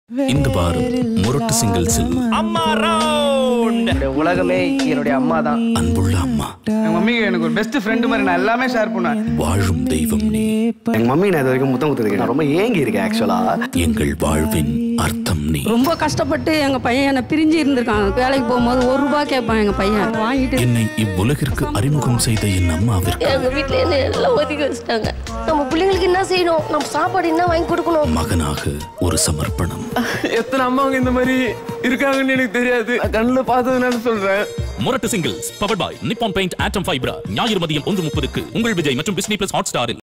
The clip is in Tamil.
இந்த வாரம் முரட்டு சிங்கிள்ஸில் அம்மா ரவுண்ட் என்னுடைய உலகமே என்னுடைய அம்மா தான் அன்புள்ள அம்மா எங்க மம்மிக்கு எனக்கு ஒரு பெஸ்ட் ஃப்ரெண்டு மாதிரி நான் எல்லாமே ஷேர் பண்ணுவேன் வாழும் தெய்வம் நீ எங்க மம்மி நான் இது வரைக்கும் முத்தம் குத்துறதுக்கு நான் ரொம்ப ஏங்கி இருக்கேன் ஆக்சுவலா எங்கள் வாழ்வின் அர்த்தம் நீ ரொம்ப கஷ்டப்பட்டு எங்க பையன் என்னை பிரிஞ்சு இருந்திருக்காங்க வேலைக்கு போகும்போது ஒரு ரூபாய் கேட்பான் எங்க பையன் வாங்கிட்டு என்னை இவ்வுலகிற்கு அறிமுகம் செய்த என் அம்மாவிற்கு எங்க வீட்ல என்ன எல்லாம் ஒதுக்கி வச்சுட்டாங்க நம்ம பிள்ளைங்களுக்கு என்ன செய்யணும் நம்ம சாப்பாடு என்ன வாங்கி கொடுக்கணும் மகனாக ஒரு சமர்ப்பணம் எத்தனை அம்மாங்க இந்த மாதிரி இருக்காங்கன்னு எனக்கு தெரியாது நான் கண்ணுல பார்த்ததுனால சொல்றேன் முரட்டு singles power boy Nippon paint ஆட்டம் ஃபைப்ரா ஞாயிறு மதியம் ஒன்று முப்பதுக்கு உங்கள் விஜய் மற்றும் டிஸ்னி பிளஸ் ஹாட் ஸ்டாரில்